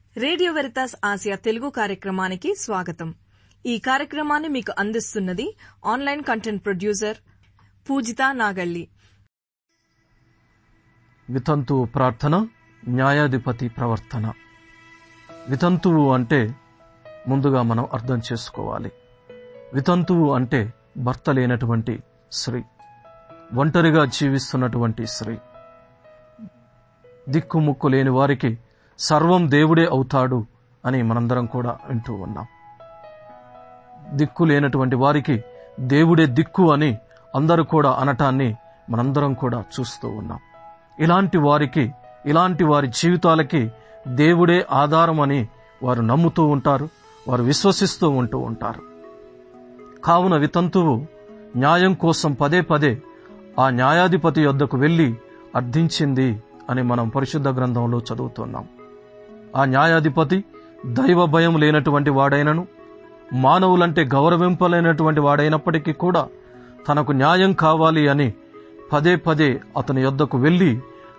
Radio Veritas Asia Telugu కార్యక్రమానికి స్వాగతం ఈ కార్యక్రమాన్ని మీకు అందిస్తున్నది online content producer Poojitha Nagalli వితంతువు ప్రార్థన న్యాయాధిపతి ప్రవర్తన వితంతువు అంటే ముందుగా మనం అర్థం చేసుకోవాలి వితంతువు అంటే భర్త లేనటువంటి స్త్రీ ఒంటరిగా జీవిస్తున్నటువంటి స్త్రీ దిక్కుముక్కు లేని వారికి సర్వం దేవుడే అవుతాడు అని మనందరం కూడా వింటూ ఉన్నాం దిక్కు లేనటువంటి వారికి దేవుడే దిక్కు అని అందరూ కూడా అనటాన్ని మనందరం కూడా చూస్తూ ఉన్నాం ఇలాంటి వారికి ఇలాంటి వారి జీవితాలకి దేవుడే ఆధారం అని వారు నమ్ముతూ ఉంటారు వారు విశ్వసిస్తూ ఉంటూ ఉంటారు కావున వితంతువు న్యాయం కోసం పదే పదే ఆ న్యాయాధిపతి యొద్దకు వెళ్లి అర్థించింది అని మనం పరిశుద్ధ గ్రంథంలో చదువుతున్నాం ఆ న్యాయాధిపతి దైవ భయం లేనటువంటి వాడైనను మానవులంటే గౌరవింపలేనటువంటి వాడైనప్పటికీ కూడా తనకు న్యాయం కావాలి అని పదే పదే అతని యొద్దకు వెళ్లి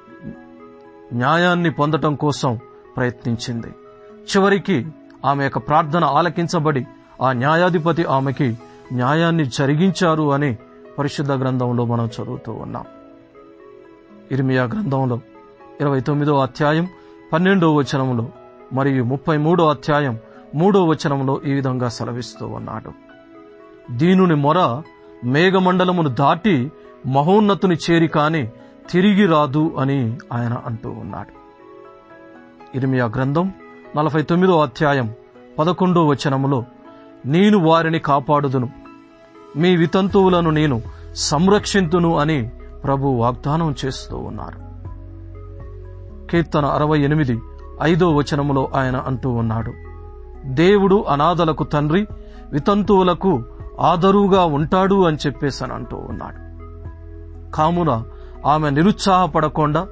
న్యాయాన్ని పొందటం కోసం ప్రయత్నించింది చివరికి ఆమె యొక్క ప్రార్థన ఆలకించబడి ఆ న్యాయాధిపతి ఆమెకి న్యాయాన్ని జరిగించారు అని పరిశుద్ధ గ్రంథంలో మనం చదువుతూ ఉన్నాం ఇర్మియా గ్రంథంలో ఇరవై తొమ్మిదో అధ్యాయం పన్నెండో వచనంలో మరియు ముప్పై మూడో అధ్యాయం మూడో వచనంలో ఈ విధంగా సెలవిస్తూ ఉన్నాడు దీనుని మొర మేఘమండలమును దాటి మహోన్నతుని చేరి కాని తిరిగి రాదు అని ఆయన అంటూ ఉన్నాడు ఇర్మియా గ్రంథం నలభై తొమ్మిదో అధ్యాయం పదకొండో వచనములో నేను వారిని కాపాడుదును మీ వితంతువులను నేను సంరక్షింతును అని ప్రభు వాగ్దానం చేస్తూ ఉన్నారు కీర్తన అరవై ఎనిమిది ఐదో వచనములో ఆయన అంటూ ఉన్నాడు దేవుడు అనాథలకు తండ్రి వితంతువులకు ఆదరువుగా ఉంటాడు అని చెప్పేసి అని అంటూ ఉన్నాడు కామున ఆమె నిరుత్సాహపడకుండా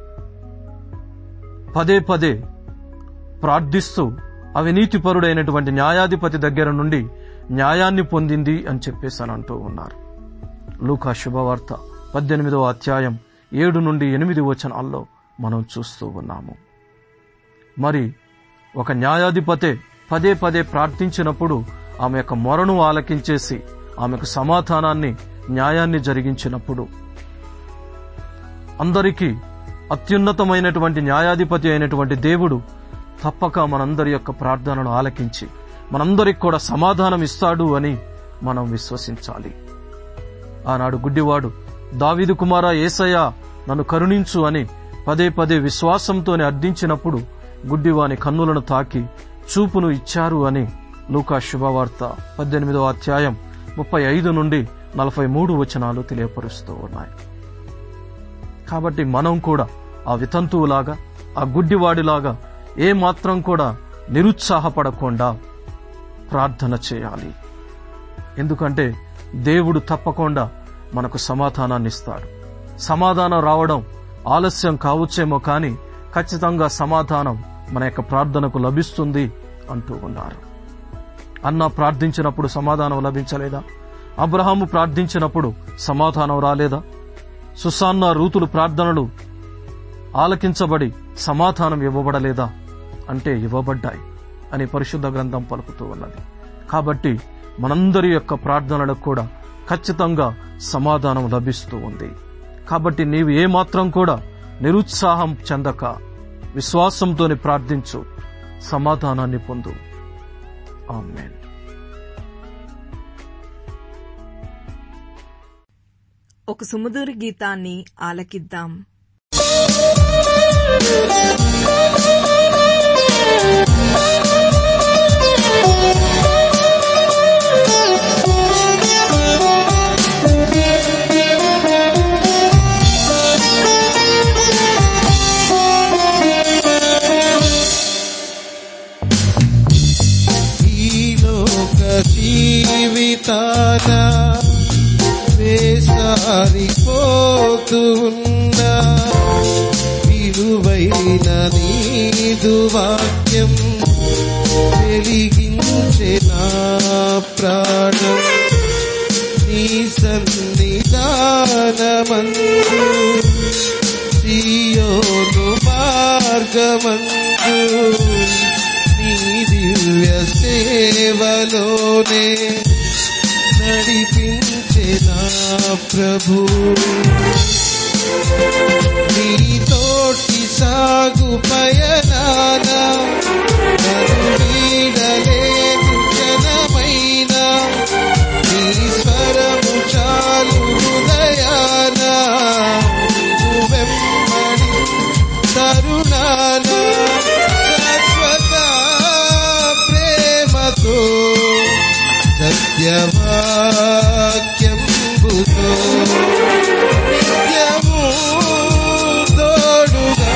పదే పదే ప్రార్థిస్తూ అవినీతిపరుడైనటువంటి న్యాయాధిపతి దగ్గర నుండి న్యాయాన్ని పొందింది అని చెప్పేసి అని అంటూ ఉన్నారు లూకా శుభవార్త పద్దెనిమిదవ అధ్యాయం ఏడు నుండి ఎనిమిది వచనాల్లో మనం చూస్తూ ఉన్నాము మరి ఒక న్యాయాధిపతే పదే పదే ప్రార్థించినప్పుడు ఆమె యొక్క మొరను ఆలకించేసి ఆమెకు సమాధానాన్ని న్యాయాన్ని జరిగించినప్పుడు అందరికీ అత్యున్నతమైనటువంటి న్యాయాధిపతి అయినటువంటి దేవుడు తప్పక మనందరి యొక్క ప్రార్థనను ఆలకించి మనందరికి కూడా సమాధానం ఇస్తాడు అని మనం విశ్వసించాలి ఆనాడు గుడ్డివాడు దావిదు కుమార ఏసయ్య నన్ను కరుణించు అని పదే పదే విశ్వాసంతోనే అర్థించినప్పుడు గుడ్డివాని కన్నులను తాకి చూపును ఇచ్చారు అని లూకా శుభవార్త పద్దెనిమిదో అధ్యాయం ముప్పై ఐదు నుండి నలభై మూడు వచనాలు తెలియపరుస్తూ ఉన్నాయి కాబట్టి మనం కూడా ఆ వితంతువులాగా ఆ గుడ్డివాడిలాగా ఏ మాత్రం కూడా నిరుత్సాహపడకుండా ప్రార్థన చేయాలి ఎందుకంటే దేవుడు తప్పకుండా మనకు సమాధానాన్ని ఇస్తాడు సమాధానం రావడం ఆలస్యం కావచ్చేమో కానీ ఖచ్చితంగా సమాధానం మన యొక్క ప్రార్థనకు లభిస్తుంది అంటూ ఉన్నారు అన్న ప్రార్థించినప్పుడు సమాధానం లభించలేదా అబ్రహాము ప్రార్థించినప్పుడు సమాధానం రాలేదా సుసాన్న రూతులు ప్రార్థనలు ఆలకించబడి సమాధానం ఇవ్వబడలేదా అంటే ఇవ్వబడ్డాయి అని పరిశుద్ధ గ్రంథం పలుకుతూ ఉన్నది కాబట్టి మనందరి యొక్క ప్రార్థనలకు కూడా ఖచ్చితంగా సమాధానం లభిస్తూ ఉంది కాబట్టి నీవు ఏమాత్రం కూడా నిరుత్సాహం చెందక విశ్వాసంతోని ప్రార్థించు సమాధానాన్ని పొందు ఆమెన్ ఒక సుమధుర గీతాన్ని ఆలకిద్దాం ఈ లోక జీవితాన వేసారిపోతున్నా విలువైన నీదు వాక్యం వెలిగించే నా ప్రాణం నీ సన్నిధానమందు సియోను మార్గమందు సేవలోనే నడిపించే నా ప్రభు నీతోటి సాగు పయనాన నన్ను వీడలేదు జనమైన నీ స్వరము చాలు హృదయాన నువ్వెమ్మడి తరుణాన శాశ్వత ప్రేమతో సత్యవాక్యంబుతో నిత్యము తోడుగా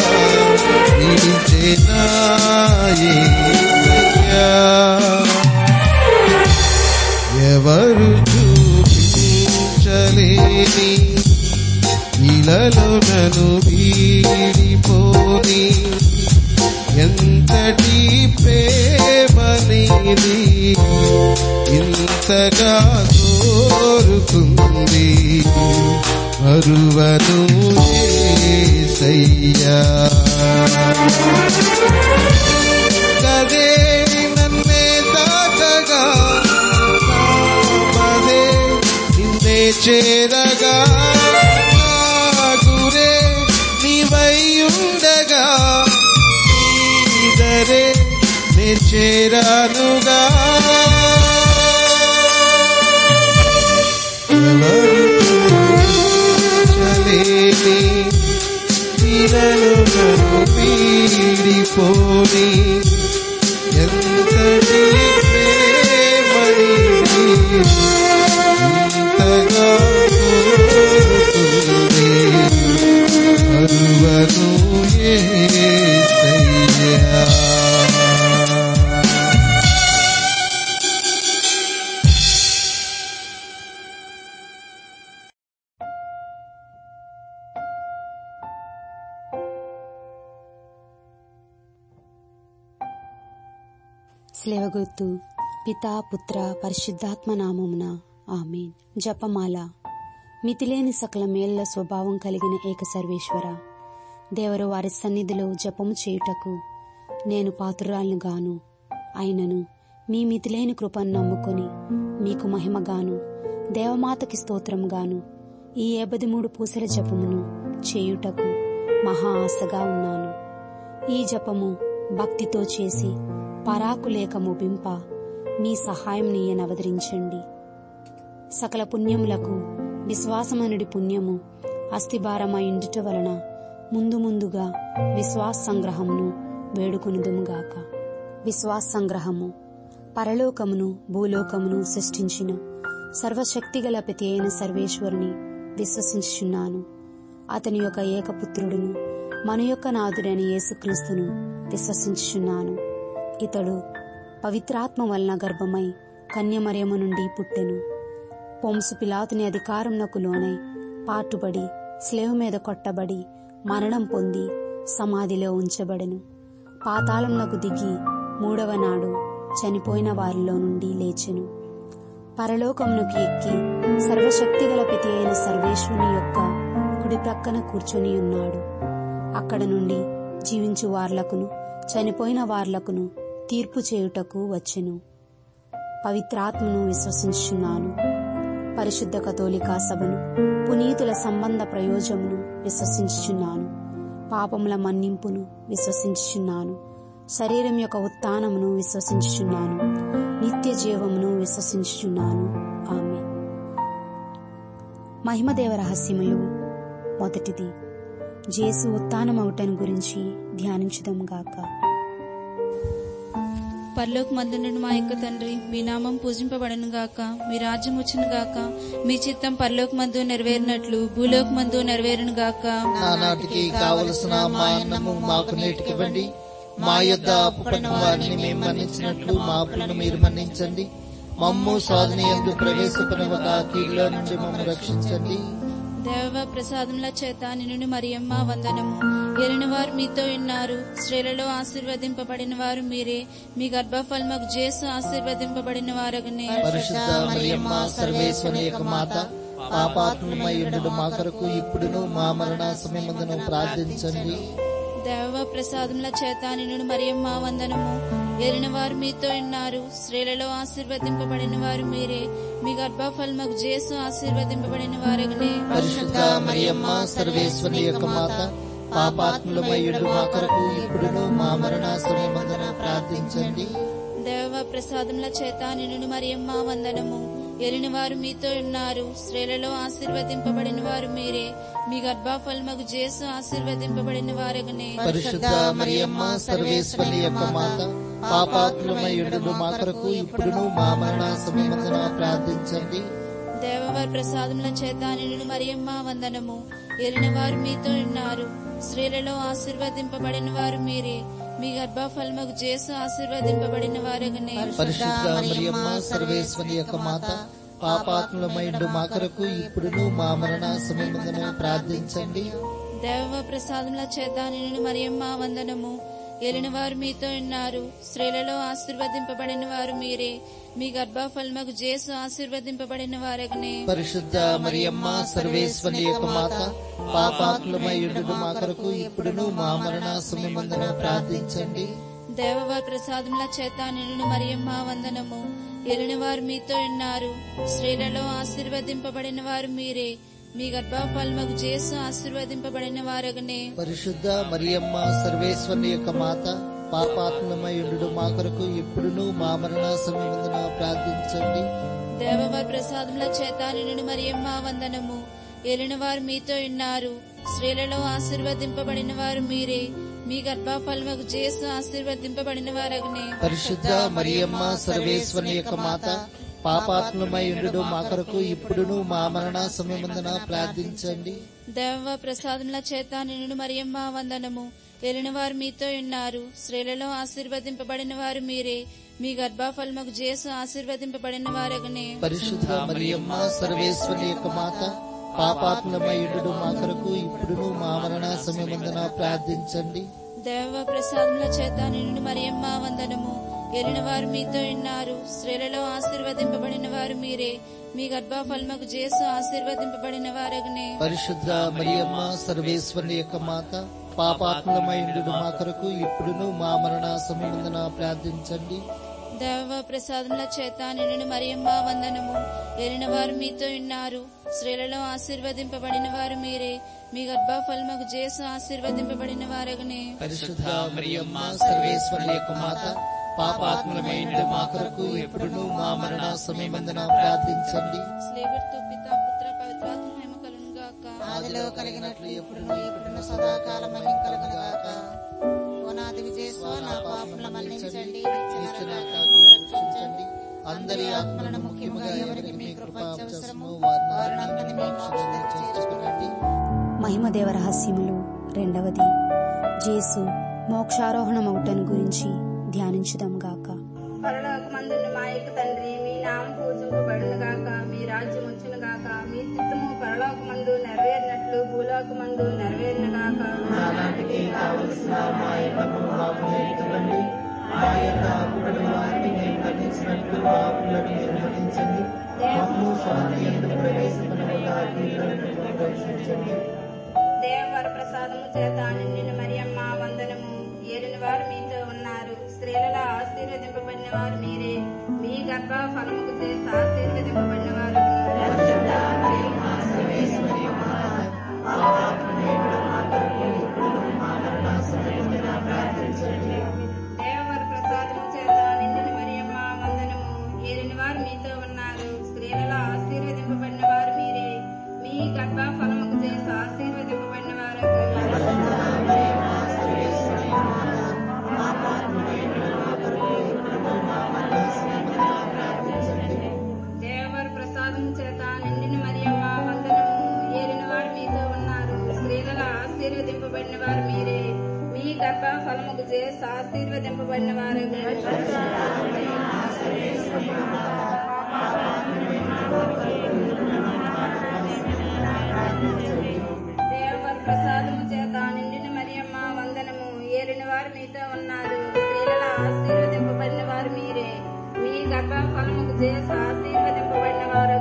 నిలిచేనా యేసయ్యా. ఎవరు చూపించలేని ఇలలో నన్ను వీడిపోని ఎంతటి ప్రేమనిది ఇంతగా కోరుకుంది మరువను యేసయ్యా కదేరి నన్నే తాకగా నామదే నిన్నే చేరగా నా గురే నీవైయుండగా నీదరే నే చేరానుగా చలేని వీరను నన్ను పీడిపోని ఎంతటి ప్రేమని ఇంతగా కోరుతుంది అరువను యేసయ్యా స్లేవగుర్తు పితా పుత్ర పరిశుద్ధాత్మ నామమున ఆమెన్ జపమాల మితిలేని సకల మేళ్ల స్వభావం కలిగిన ఏక సర్వేశ్వర దేవరు వారి సన్నిధిలో జపము చేయుటకు నేను పాత్రురాలను గాను అయినను మీ మితిలేని కృపను నమ్ముకొని మీకు మహిమగాను దేవమాతకి స్తోత్రముగాను ఈ ఏబది మూడు పూసల జపమును చేయుటకు మహా ఆశగా ఉన్నాను ఈ జపము భక్తితో చేసి పరాకు లేక ముగింప మీ సహాయం నీయనవదరించండి సకల పుణ్యములకు విశ్వాసమనుడి పుణ్యము అస్థిభారమైండుట వలన ముందు ముందుగా విశ్వాస సంగ్రహమును వేడుకొనుదుముగాక విశ్వాస సంగ్రహము పరలోకమును భూలోకమును సృష్టించిన సర్వశక్తిగల ప్రతి అయిన సర్వేశ్వరుని విశ్వసించుచున్నాను అతని యొక్క ఏకపుత్రుడును మన యొక్క నాథుడైన యేసుక్రీస్తును విశ్వసించుచున్నాను ఇతడు పవిత్రాత్మ వలన గర్భమై కన్యమరియము నుండి పుట్టెను పొంసు పిలాతుని అధికారంనకు లోనై పాటుబడి స్లేవ్ మీద కొట్టబడి మరణం పొంది సమాధిలో ఉంచబడెను పాతాళంనకు దిగి మూడవ నాడు చనిపోయిన వారిలో నుండి లేచెను పరలోకమునకు ఎక్కి సర్వశక్తిగల ప్రతి అయిన సర్వేశ్వరుని యొక్క కుడి ప్రక్కన కూర్చొని ఉన్నాడు అక్కడ నుండి జీవించు వార్లకును చనిపోయిన వార్లకును తీర్పు చేయుటకు వచ్చెను పవిత్రాత్మను విశ్వసించున్నాను పరిశుద్ధ కథోలికా సభను పునీతుల సంబంధ ప్రయోజమును విశ్వసించుచున్నాను పాపముల మన్నింపును విశ్వసించుచున్నాను శరీరం యొక్క ఉత్థానమును విశ్వసించుచున్నాను నిత్య జీవమును విశ్వసించుచున్నాను ఆమె మహిమదేవ రహస్యమయు మొదటిది జేసు ఉత్థానమవుటను గురించి ధ్యానించుదాం గాక పరలోక మందునుడు మా యొక్క తండ్రి మీ నామం పూజింపబడను గాక మీ రాజ్యం వచ్చును గాక మీ చిత్తం పరలోక మందు నెరవేరినట్లు భూలోక మందు నెరవేరును గాక నానాటికి కావలసిన మా అన్నము మాకు నేటికివ్వండి మా యొద్ద అప్పుపడిన వారిని మేము మన్నించినట్లు మా అప్పులను మీరు మన్నించండి మమ్ము సాధన ఎందు ప్రవేశపడవక కీడులో నుండి మమ్మల్ని రక్షించండి దేవ ప్రసాదముల చేత నిన్ను మరియమ్మ వందనము ఎరిన వారు మీతో ఉన్నారు స్త్రీలలో ఆశీర్వదింపబడిన వారు మీరే మీ గర్భఫలముకు జేసు ఆశీర్వదింపబడిన వారగనే పరిశుద్ధ మరియమ్మ సర్వేశ్వరి యొక్క మాత పాపాత్మయుడు మా కొరకు ఇప్పుడును మా మరణ సమయమందును ప్రార్థించండి దేవ ప్రసాదముల చేత నిన్ను మరియమ్మ వందనము ఏలిన వారు మీతో ఉన్నారు స్త్రీలలో ఆశీర్వదింపబడిన వారు మీరే మీ గర్భఫలముకు జేసు ఆశీర్వదింపబడిన వారగనే పరిశుద్ధ మరియమ్మ సర్వేశ్వరి యొక్క మాత పాపాత్ములమయ్యుడు మా కొరకు ఇప్పుడును మా మరణ సమయమందున ప్రార్థించండి దేవ ప్రసాదముల చేత నిన్ను మరియమ్మ వందనము ఎలిని వారు మీతో ఉన్నారు స్త్రీలలో ఆశీర్వదింపబడిన వారు మీరే మీ గర్భఫలముకు జేసు ఆశీర్వదింపబడిన వారగనే పరిశుద్ధ మరియమ్మ సర్వేశ్వరి యొక్క మాత పాపాత్ములమయ్యుడు మా కొరకు ఇప్పుడును మా మరణ సమయమందున ప్రార్థించండి దేవవారి ప్రసాదముల చేత నిన్ను మరియమ్మ వందనము ఎలిన వారు మీతో ఉన్నారు స్త్రీలలో ఆశీర్వదింపబడిన వారు మీరే మీ గర్భఫలముకు జేసు ఆశీర్వదింపబడిన వారగనే పరిశుద్ధ మరియమ్మ సర్వేశ్వరి యొక్క మాత పాపాత్ములమైండు మా కొరకు ఇప్పుడును మా మరణ సమయమందున ప్రార్థించండి దేవ ప్రసాదముల చేత నిన్ను మరియమ్మ వందనము ఎలిన వారు మీతో ఉన్నారు స్త్రీలలో ఆశీర్వదింపబడిన వారు మీరే మీ గర్భఫలముకు జేసు ఆశీర్వదింపబడిన వారగనే పరిశుద్ధ మరియమ్మ సర్వేశ్వరి యొక్క మాత పాపాత్ములమైండు మా కొరకు ఇప్పుడును మా మరణ సమయమందున ప్రార్థించండి దేవవారి ప్రసాదముల చేత నిన్ను మరియమ్మ వందనము ఎలిన వారు మీతో ఉన్నారు స్త్రీలలో ఆశీర్వదింపబడిన వారు మీరే మీ గర్భఫలముకు జేసు ఆశీర్వదింపబడిన వారగనే పరిశుద్ధ మరియమ్మ సర్వేశ్వరి యొక్క మాత పాపాత్ములమైండు మా కొరకు ఇప్పుడును మా మరణ సమయమందున ప్రార్థించండి దేవవారి ప్రసాదముల చేత నిన్ను మరియమ్మ వందనము ఏలిన వారు మీతో ఉన్నారు స్త్రీలలో ఆశీర్వదింపబడిన వారు మీరే మీ గర్భఫలముకు జేసు ఆశీర్వదింపబడిన వారగనే పరిశుద్ధ మరియమ్మ సర్వేశ్వరి యొక్క మాత పాపాత్ములమైండు మా కొరకు ఇప్పుడును మా మరణ సమయమందున ప్రార్థించండి దేవ ప్రసాదముల చేత నిన్ను మరియమ్మ వందనము ఏలిన వారు మీతో ఉన్నారు స్త్రీలలో ఆశీర్వదింపబడిన వారు మీరే మీ గర్భఫలముకు జేసు ఆశీర్వదింపబడిన వారగనే పరిశుద్ధ మరియమ్మ సర్వేశ్వరి యొక్క మాత పాపాత్ములమైండు మా కొరకు ఇప్పుడును మా మరణ సమయమందున ప్రార్థించండి దేవ ప్రసాదముల చేత నిన్ను మరియమ్మ వందనము ఏలిన వారు మీతో ఉన్నారు స్త్రీలలో ఆశీర్వదింపబడిన వారు మీరే మీ గర్భఫలముకు జేసు ఆశీర్వదింపబడిన వారగనే పరిశుద్ధ మరియమ్మ సర్వేశ్వరి యొక్క మాత పాపాత్ములమైండు మా కొరకు ఇప్పుడును మా మరణ సమయమందున ప్రార్థించండి దేవ ప్రసాదముల చేత నిన్ను మరియమ్మ వందనము ఏలిన వారు మీతో ఉన్నారు స్త్రీలలో ఆశీర్వదింపబడిన వారు మీరే మీ గర్భఫలముకు జేసు ఆశీర్వదింపబడిన వారగనే పరిశుద్ధ మరియమ్మ సర్వేశ్వరి యొక్క మాత పాపాత్ములమైండు మా కొరకు ఇప్పుడును మా మరణ సమయమందున ప్రార్థించండి స్లేవర్తో పిత పుత్ర పవిత్రాత్మ మహిమ కలుగును గాక ఆదిలో కలిగినట్లు ఎప్పుడును ఇప్పుడును సదాకాలం మహిమ కలుగునుగాక ఓనాది విజయస్వ నా పాపముల మన్నించండి నిత్య నా కాపుదల రక్షించండి అందరి ఆత్మలను ముఖ్యముగా ఎవరికి మీ కృప అవసరమో వారిని మీ క్షణంలో చేర్చుకునండి మహిమదేవ రహస్యములు రెండవది జేసు మోక్షారోహణమవుటను గురించి ధ్యానించుదాం గాక పరలోకమందున్న మా యొక్క తండ్రి మీ నామం పూజింపబడును గాక మీ రాజ్యం వచ్చును గాక మీ చిత్తము పరలోకమందు నెరవేరినట్లు భూలోకమందు నెరవేరిన గాక నానాటికి కావలసిన మా ఇళ్లకు మాకు నేర్చుకోండి మా యొక్క అప్పుడని వారిని మేము ఖండించినట్లు మా అప్పులను మీరు ఖండించండి మమ్ము స్వామి ఎందుకు ప్రవేశించకుండా రక్షించండి దేవవర ప్రసాదము చేత నిండిన మరియమ్మ వందనము ఏలిన వారు మీతో ఉన్నారు స్త్రీలలో ఆశీర్వదింపబడిన వారు మీరే మీ గర్భ ఫలముకు చేసి ఆశీర్వదింపబడిన వారు దేవవర ప్రసాదము చేత నిండిన మరియమ్మ వందనము ఏలిన వారు మీతో ఉన్నారు స్త్రీలలో ఆశీర్వదింపబడిన వారు మీరే మీ గర్భ ఫలముకు చేసి ఆశీర్వదింపబడిన వారు దేవర ప్రసాదం చేత నిండిన మరియమ్మ వందనము ఏలిన వారు మీతో ఉన్నారు స్త్రీలలో ఆశీర్వదింపబడిన వారు మీరే మీ గర్భ ఫలముకు చేసి ఆశీర్వదింపబడిన వారు దేవర ప్రసాదము చేత నిండిన మరియమ్మ వందనము ఏలిన వారు మీతో ఉన్నారు స్త్రీలలో ఆశీర్వదింపబడిన వారు మీరే మీ గర్భ ఫలముకు చేసి ఆశీర్వదింపబడిన వారు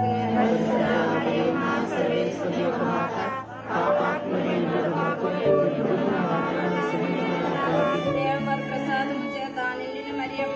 దేవర ప్రసాదము చేత నిండిన మరియమ్మ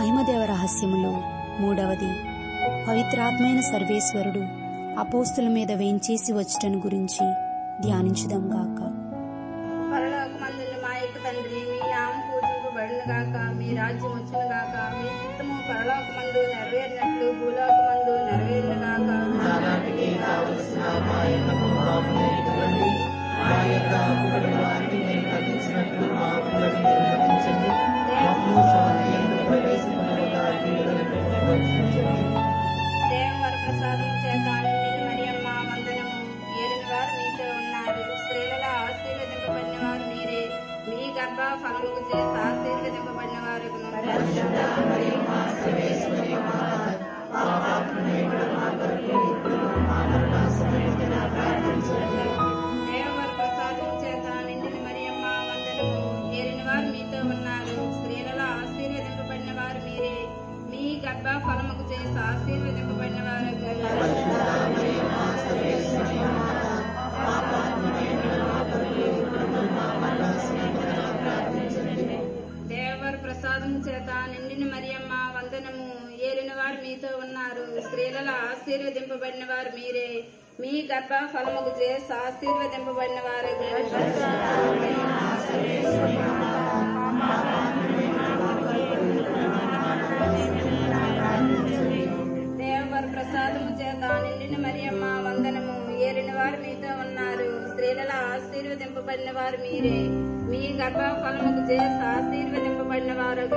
మహిమదేవ రహస్యములో మూడవది పవిత్రాత్మైన సర్వేశ్వరుడు అపోస్తుల మీద వేంచేసి వచ్చటను గురించి ధ్యానించుదాం గాక పరలోకమందున్న మా యొక్క తండ్రి మీ నామం పూజింపబడును గాక మీ రాజ్యం వచ్చును గాక మీ చిత్తము పరలోకమందు నెరవేరినట్లు భూలోకమందు నెరవేరును గాక దేవవర ప్రసాదం చేత నిండిన మరియమ్మ వందనము ఏలిన వారు మీతో ఉన్నారు స్త్రీలలో ఆశీర్వదింపబడిన వారు మీరే మీ గర్భ ఫలముకు చేసి ఆశీర్వదింపబడిన వారు దేవవర ప్రసాదం చేత నిండిన మరియమ్మ వందనము ఏలిన వారు మీతో ఉన్నారు స్త్రీలలో ఆశీర్వదింపబడిన వారు మీరే మీ గర్భ ఫలముకు చేసి ఆశీర్వదింపబడిన వారు దేవర ప్రసాదం చేత నిండిన మరియమ్మ వందనము ఏలిన వారు మీతో ఉన్నారు స్త్రీలలో ఆశీర్వదింపబడిన వారు మీరే మీ గర్భ ఫలముకు చేసి ఆశీర్వదింపబడిన వారు దేవర ప్రసాదము చేత నిండిన మరియమ్మ వందనము ఏలిన వారు మీతో ఉన్నారు స్త్రీలలో ఆశీర్వదింపబడిన వారు మీరే మీ గర్భ ఫలముకు చేసి ఆశీర్వదింపబడిన వారు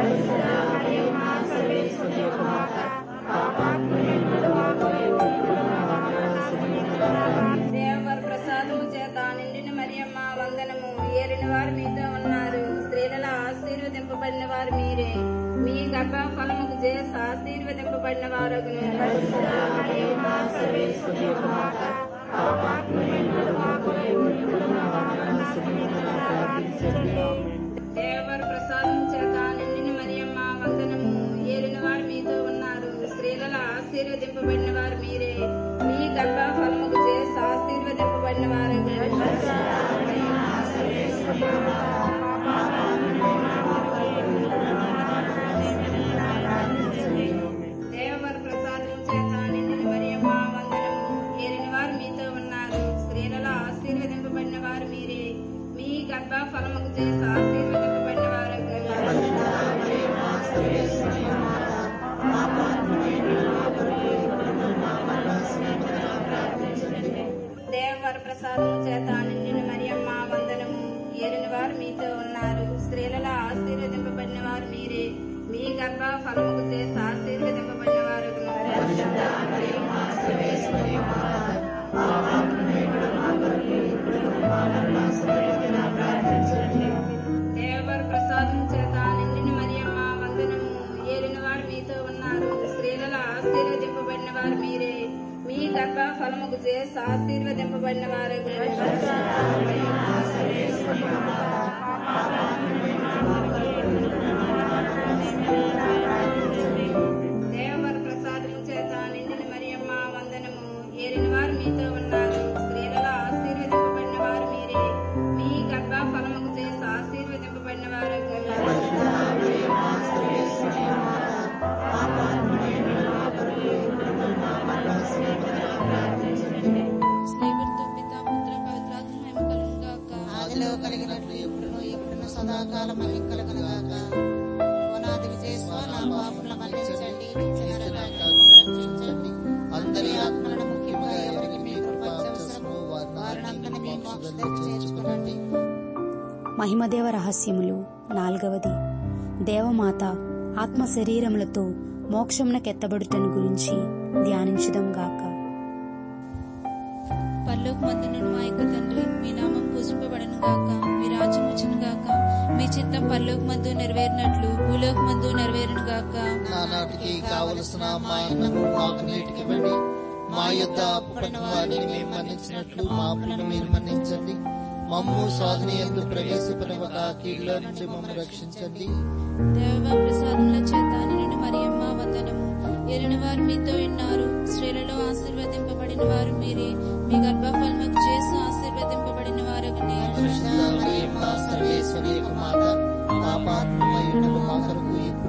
దేవర ప్రసాదము చేత నిండిన మరియమ్మ వందనము ఏలిన వారు మీతో ఉన్నారు స్త్రీలలో ఆశీర్వదింపబడిన వారు మీరే మీ గర్భ ఫలముకు చేసి ఆశీర్వదింపబడిన వారు దేవర ప్రసాదం చేత నిండిన మరియమ్మ వందనము ఏలిన వారు మీతో ఉన్నారు స్త్రీలలో ఆశీర్వదింపబడిన వారు మీరే మీ గర్భ ఫలముకు చేసి ఆశీర్వదింపబడిన వారు దేవర ప్రసాదం చేత నిండిన మరియమ్మ వందనము ఏలిన వారు మీతో ఉన్నారు స్త్రీలలో ఆశీర్వదింపబడిన వారు మీరే మీ గర్భ ఫలముకు చేసి ఆశీర్వదింపబడిన వారు దేవర ప్రసాదం చేత నిండిన మరియమ్మ వందనము ఏలిన వారు మీతో ఉన్నారు స్త్రీలలో ఆశీర్వదింపబడిన వారు మీరే మీ గర్భ ఫలముకు చేసి ఆశీర్వదింపబడిన వారు దేవర ప్రసాదం చేత నిండిన మరియమ్మ వందనము ఏలిన వారు మీతో ఉన్నారు స్త్రీలలో ఆశీర్వదింపబడిన వారు మీరే మీ గర్భ ఫలముకు చేసి ఆశీర్వదింపబడిన వారు దేవర ప్రసాదము చేత నిండిన మరియమ్మ వందనము ఏలిన వారు మీతో ఉన్నారు స్త్రీలలో ఆశీర్వదింపబడిన వారు మీరే మీ గర్భ ఫలముకు చేసి ఆశీర్వదింపబడిన వారు స్నేహితుడితో పిత పుత్ర పవిత్రాత్మ మహిమ కలుగును గాక ఆదిలో కలిగినట్లు ఎప్పుడును ఎప్పుడును సదాకాలం కలుగునుగాక పునాదికి చేసిన నా పాపముల మన్నించండి నిత్య నరకాగ్ని రక్షించండి అందరి ఆత్మలను ముఖ్యముగా ఎవరికి మీ కృప అవసరమో వారిని మీ మోక్షంలోకి చేర్చుకునండి మహిమదేవ రహస్యములు నాల్గవది దేవమాత ఆత్మ శరీరములతో మోక్షమునకెత్తబడుటను గురించి ధ్యానించుదాం గాక పరలోక మందునుడు మా యొక్క తండ్రి మీ నామం పూజింపబడను గాక మీ రాజ్యం వచ్చును గాక మీ చిత్తం పరలోక మందు నెరవేరినట్లు భూలోక మందు నెరవేరును గాక నానాటికి కావలసిన మా అన్నము మాకు నీటికి ఇవ్వండి మా యొద్ద అప్పుపడిన వారిని మేము మన్నించినట్లు మా అప్పులను మీరు మన్నించండి మమ్ము సాధన ఎందు ప్రవేశపడవక కీళ్ళ నుంచి మమ్మల్ని రక్షించండి దేవ ప్రసాదముల చేత నిన్ను మరియమ్మ వందనము ఎరిన వారు మీతో ఉన్నారు స్త్రీలలో ఆశీర్వదింపబడిన వారు మీరే మీ గర్భఫలముకు చేసి ఆశీర్వదింపబడిన వారు పరిశుద్ధ మరియమ్మ సర్వేశ్వరి యొక్క మాత మా పాత్మయుడు మా కొరకు ఇప్పుడును మా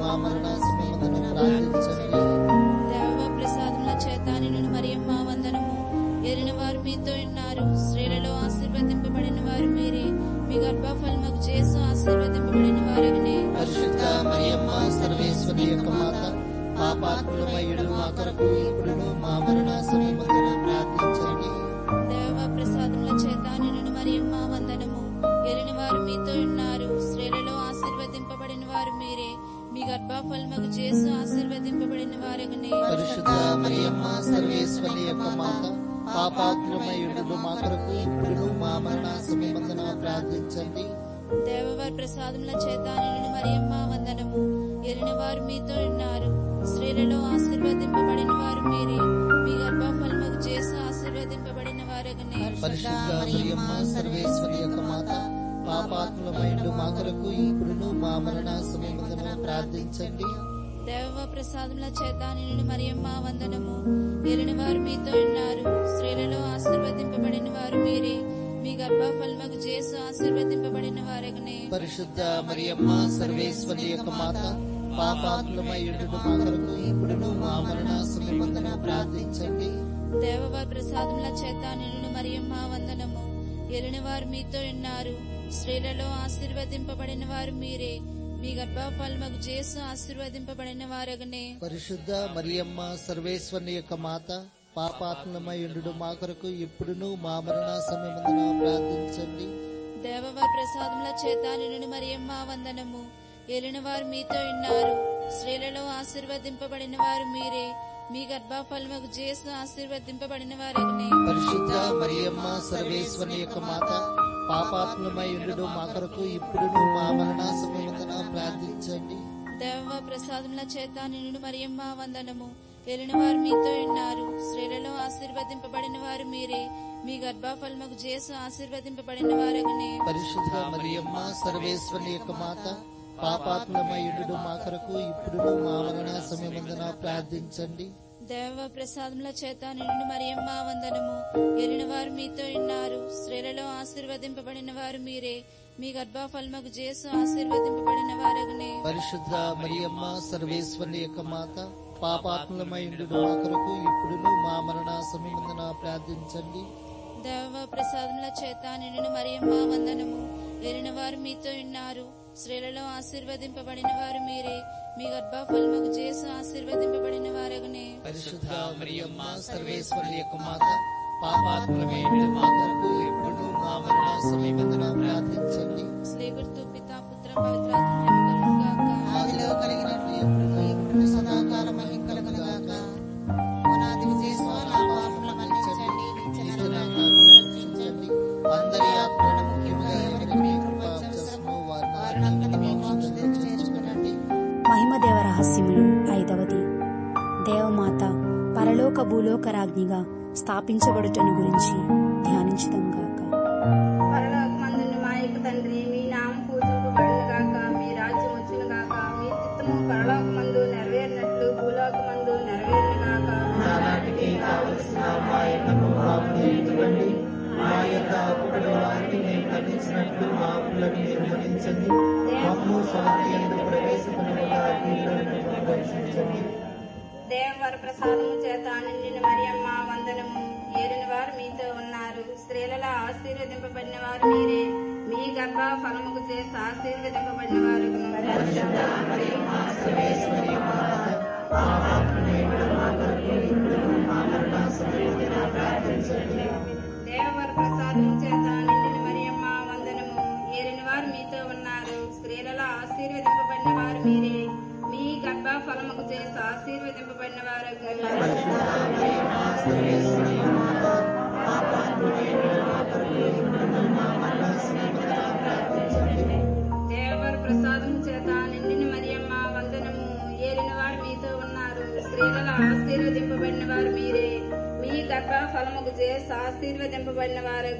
మా మరణ సమయమందున ప్రార్థించండి దేవ ప్రసాదముల చేత నిన్ను మరియమ్మ వందనము ఏలిన వారు మీతో ఉన్నారు స్త్రీలలో ఆశీర్వదింపబడిన వారు మీరే మీ గర్భఫలముకు చేసు ఆశీర్వదింపబడిన వారగనే పరిశుద్ధ మరియమ్మ సర్వేశ్వరి యొక్క మాత పాపాత్ములమయ్యుడు మా కొరకు ఇప్పుడును మా మరణ సమయమందున ప్రార్థించండి దేవ ప్రసాదముల చేత నిన్ను మరియమ్మ వందనము ఏలిన వారు మీతో ఉన్నారు స్త్రీలలో ఆశీర్వదింపబడిన వారు మీరే మీ గర్భఫలముకు చేసు ఆశీర్వదింపబడిన వారగనే పరిశుద్ధ మరియమ్మ సర్వేశ్వరి యొక్క మాత పాపాత్ములమయ్యుడు మా కొరకు ఇప్పుడును మా మరణ సమయమందున ప్రార్థించండి దేవవారి ప్రసాదముల చేత నిన్ను మరియమ్మ వందనము ఎరిన వారు మీతో ఉన్నారు స్త్రీలలో ఆశీర్వదింపబడిన వారు మీరే మీ గర్భఫలముకు చేసి ఆశీర్వదింపబడిన వారగనే పరిశుద్ధ మరియమ్మ సర్వేశ్వరి యొక్క మాత పాపాత్ములమైండు మా కొరకు ఇప్పుడును మా మరణ సమయమందున ప్రార్థించండి దేవ ప్రసాదముల చేత నిన్ను మరియమ్మ వందనము ఎరిన వారు మీతో ఉన్నారు స్త్రీలలో ఆశీర్వదింపబడిన వారు మీరే మీ గర్భఫలముకు చేసి ఆశీర్వదింపబడిన వారగనే పరిశుద్ధ మరియమ్మ సర్వేశ్వరి యొక్క మాత పాపాత్ములమైండు మా కొరకు ఇప్పుడును మా మరణ సమయమందున ప్రార్థించండి దేవవారి ప్రసాదముల చేత నిన్ను మరియమ్మ వందనము ఎలిన వారు మీతో ఉన్నారు స్త్రీలలో ఆశీర్వదింపబడిన వారు మీరే మీ గర్భఫలముకు చేసు ఆశీర్వదింపబడిన వారగనే పరిశుద్ధ మరియమ్మ సర్వేశ్వరుని యొక్క మాత పాపాత్మయుడు మా కొరకు ఇప్పుడును మా మరణ సమయమందున ప్రార్థించండి దేవవారి ప్రసాదముల చేత నిన్ను మరియమ్మ వందనము ఎలిన వారు మీతో ఉన్నారు స్త్రీలలో ఆశీర్వదింపబడిన వారు మీరే మీ గర్భఫలముకు చేసు ఆశీర్వదింపబడిన వారగనే పరిశుద్ధ మరియమ్మ సర్వేశ్వరుని యొక్క మాత పాపాత్మయుడు మా కొరకు ఇప్పుడును మా మరణ సమయమందున ప్రార్థించండి దేవ ప్రసాదముల చేత నిన్ను మరియమ్మ వందనము ఎలిన వారు మీతో ఉన్నారు స్త్రీలలో ఆశీర్వదింపబడిన వారు మీరే మీ గర్భఫలముకు చేసు ఆశీర్వదింపబడిన వారగనే పరిశుద్ధ మరియమ్మ సర్వేశ్వరుని యొక్క మాత పాపాత్మయుడు మా కొరకు ఇప్పుడును మా మరణ సమయమందున ప్రార్థించండి దేవ ప్రసాదముల చేత నిన్ను మరియమ్మ వందనము ఎలిన వారు మీతో ఉన్నారు స్త్రీలలో ఆశీర్వదింపబడిన వారు మీరే మీ గర్భఫలముకు చేసు ఆశీర్వదింపబడిన వారగనే పరిశుద్ధ మరియమ్మ సర్వేశ్వరుని యొక్క మాత పాపాత్మలమైండు మా కొరకు ఇప్పుడును మా మరణ సమయమందున ప్రార్థించండి దేవ ప్రసాదముల చేత నిన్ను మరియమ్మ వందనము ఎలిన వారు మీతో ఉన్నారు స్త్రీలలో ఆశీర్వదింపబడిన వారు మీరే మీ గర్భఫలముకు చేసు ఆశీర్వదింపబడిన వారగనే పరిశుద్ధ మరియమ్మ సర్వేశ్వరుని యొక్క మాత పాపాత్మలమైండు మా కొరకు ఇప్పుడును మా మరణ సమయమందున ప్రార్థించండి స్నేగుర్తు పితా పుత్ర పవిత్రాత్మ ఆదిలో కలిగినట్లు ఎప్పుడును ఇప్పుడు సదాకాలం మహిమ కలుగునుగాక పునాది విజయస్వ నా పాపముల మన్నించండి నిత్య నరకాగ్ని రక్షించండి అందరి ఆత్మలను ముఖ్యంగా ఎవరికి మీ కృప అవసరమో వారిని మోక్షంలో చేర్చుకునండి మహిమదేవ రహస్యములు ఐదవది దేవమాత పరలోక భూలోక రాజ్ఞిగా స్థాపించబడుటను గురించి ధ్యానించుదాం గాక పరలోకమందున్న మా యొక్క తండ్రి మీ నామం పూజింపబడును గాక మీ రాజ్యం వచ్చును గాక మీ చిత్తము పరలోకమందు నెరవేరినట్లు భూలోకమందు నెరవేరును గాక నానాటికి కావలసిన మా ఎన్నము మాకు ఇవ్వండి మా యొక్క అప్పుడి వారిని మేము మన్నించినట్లు మా అప్పులను మీరు మన్నించండి మమ్ము స్వామి ఎందుకు ప్రవేశపడిన రక్షించండి దేవవర ప్రసాదము చేత నిండిన మరియమ్మ వందనము ఏలిన వారు మీతో ఉన్నారు స్త్రీలలో ఆశీర్వదింపబడిన వారు మీరే మీ గర్భ ఫలముకు చేసి ఆశీర్వదింపబడిన వారు దేవవర ప్రసాదము చేత నిండిన మరియమ్మ వందనము ఏలిన వారు మీతో ఉన్నారు స్త్రీలలో ఆశీర్వదింపబడిన వారు మీరే మీ గర్భ ఫలముకు చేసి ఆశీర్వదింపబడిన వారు దేవర ప్రసాదం చేత నిండిన మరియమ్మ వందనము ఏలిన వారు మీతో ఉన్నారు స్త్రీలలో ఆశీర్వదింపబడిన వారు మీరే మీ గర్భ ఫలముకు చేసి ఆశీర్వదింపబడిన వారు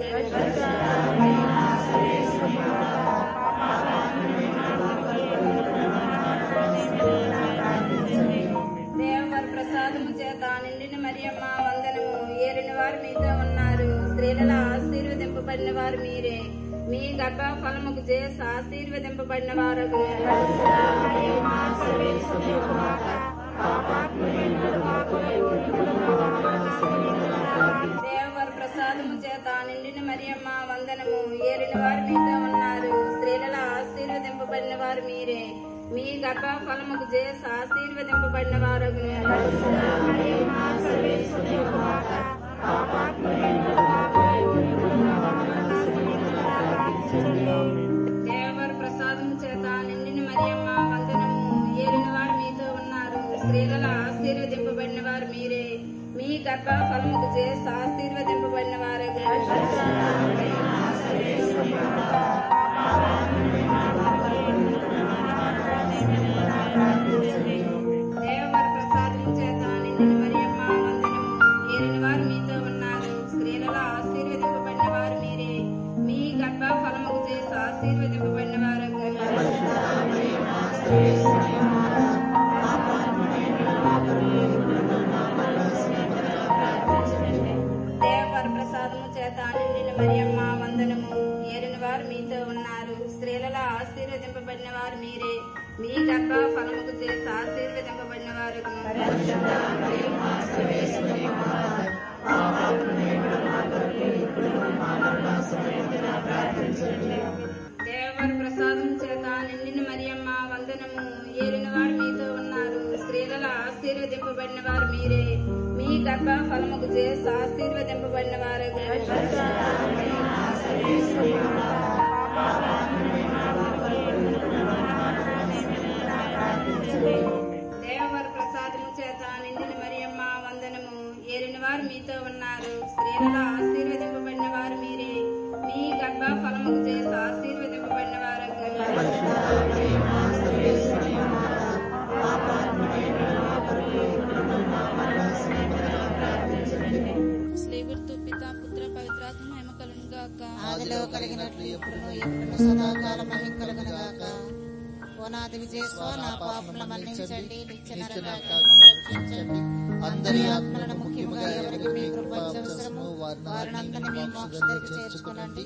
దేవర ప్రసాదము చేత నిండిన మరియమ్మ వందనము ఏలిన వారు మీతో ఉన్నారు స్త్రీలలో ఆశీర్వదింపబడిన వారు మీరే మీ గర్భ ఫలముకు చేసి ఆశీర్వదింపబడిన వారు దేవర ప్రసాదము చేత నిండిన మరియమ్మ వందనము ఏలిన వారు మీతో ఉన్నారు స్త్రీలలో ఆశీర్వదింపబడిన వారు మీరే మీ గర్భ ఫలముకు చేసి ఆశీర్వదింపబడిన వారు దేవర ప్రసాదము చేత నిండిన మరియమ్మ వందనము ఏలిన వారు మీతో ఉన్నారు స్త్రీలలో ఆశీర్వదింపబడిన వారు మీరే మీ గర్భ ఫలముకు చేసి ఆశీర్వదింపబడిన వారు దేవర ప్రసాదము చేత నిండిన మరియమ్మ వందనము ఏలిన వారు మీతో ఉన్నారు స్త్రీలలో ఆశీర్వదింపబడిన వారు మీరే మీ గర్భ ఫలముకు చేసి ఆశీర్వదింపబడిన వారు దేవర ప్రసాదము చేత నిండిన మరియమ్మ వందనము ఏలిన వారు మీతో ఉన్నారు స్త్రీలలో ఆశీర్వదింపబడిన వారు మీరే మీ గర్భ ఫలముకు చేసి ఆశీర్వదింపబడిన వారు దేవర ప్రసాదం చేత నిండిన మరియమ్మ వందనము ఏలిన వారు మీతో ఉన్నారు స్త్రీలలో ఆశీర్వదింపబడిన వారు మీరే మీ గర్భ ఫలముకు చేసి ఆశీర్వదింపబడిన వారు దేవర ప్రసాదము చేత నిండిన మరియమ్మ వందనము ఏలిన వారు మీతో ఉన్నారు స్త్రీలలో ఆశీర్వదింపబడిన వారు మీరే మీ గర్భ ఫలముకు చేసి ఆశీర్వదింపబడిన వారు స్లేగుర్తు పిత పుత్ర పవిత్రాత్మ మహిమ కలును గాక ఆదిలో కలిగినట్లు ఎప్పుడును ఎప్పుడును సదాకాలం మహిమ కలుగును గాక ఓనాది విజయస్వ నా పాపములను మన్నించండి నిత్య నరకాగ్ని రక్షించండి అందరి ఆత్మలను ముఖ్యముగా ఎవరికి మీ కృప అవసరము వారినందరినీ మీ మోక్ష చేర్చుకునండి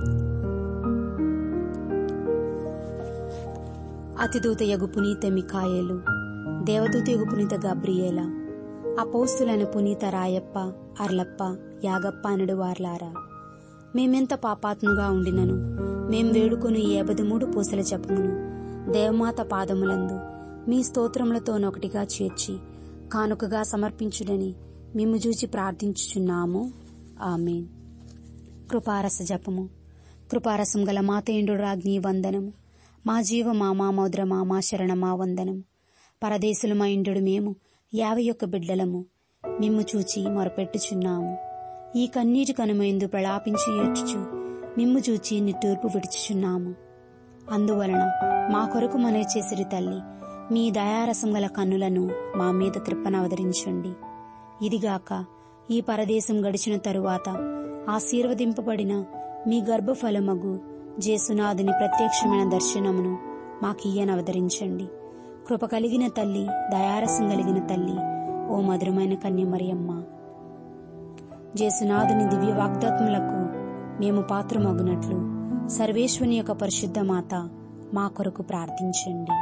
అతిదూత యగు పునీత మికాయేలు దేవదూత యగు పునీత గబ్రియేల అపౌస్తులైన పునీత రాయప్ప అర్లప్ప యాగప్ప అనడు వార్లారా మేమెంత పాపాత్ముగా ఉండినను మేం వేడుకొని ఈ మూడు పూసల జపమును దేవమాత పాదములందు మీ స్తోత్రములతోనొకటిగా చేర్చి కానుకగా సమర్పించుడని మేము చూచి ప్రార్థించుచున్నాము ఆమెన్ కృపారస జపము కృపారసం గల మాతేండు రాజ్ఞి వందనము మా జీవ మా మామోద్ర మా మా శరణ మా వందనము పరదేశులు మా ఇండు మేము యాభై ఒక్క బిడ్డలము మిమ్ము చూచి మొరపెట్టుచున్నాము ఈ కన్నీటి కనుమైందు ప్రలాపించి ఏడ్చుచు మిమ్ము చూచి నిట్టూర్పు విడుచుచున్నాము అందువలన మా కొరకు మనే చేసిరి తల్లి మీ దయారసం గల కన్నులను మా మీద కృపనవదరించండి ఇదిగాక ఈ పరదేశం గడిచిన తరువాత ఆశీర్వదింపబడిన మీ గర్భఫలమగు జేసునాథుని ప్రత్యక్షమైన దర్శనమును మాకియ్యనవదరించండి కృప కలిగిన తల్లి దయారసం కలిగిన తల్లి ఓ మధురమైన కన్యమరియమ్మ జేసునాథుని దివ్య వాగ్దాత్ములకు మేము పాత్రమగునట్లు సర్వేశ్వని యొక్క పరిశుద్ధ మాత మా కొరకు ప్రార్థించండి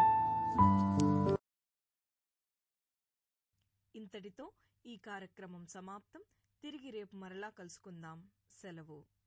ఇంతటితో ఈ కార్యక్రమం సమాప్తం తిరిగి రేపు మరలా కలుసుకుందాం సెలవు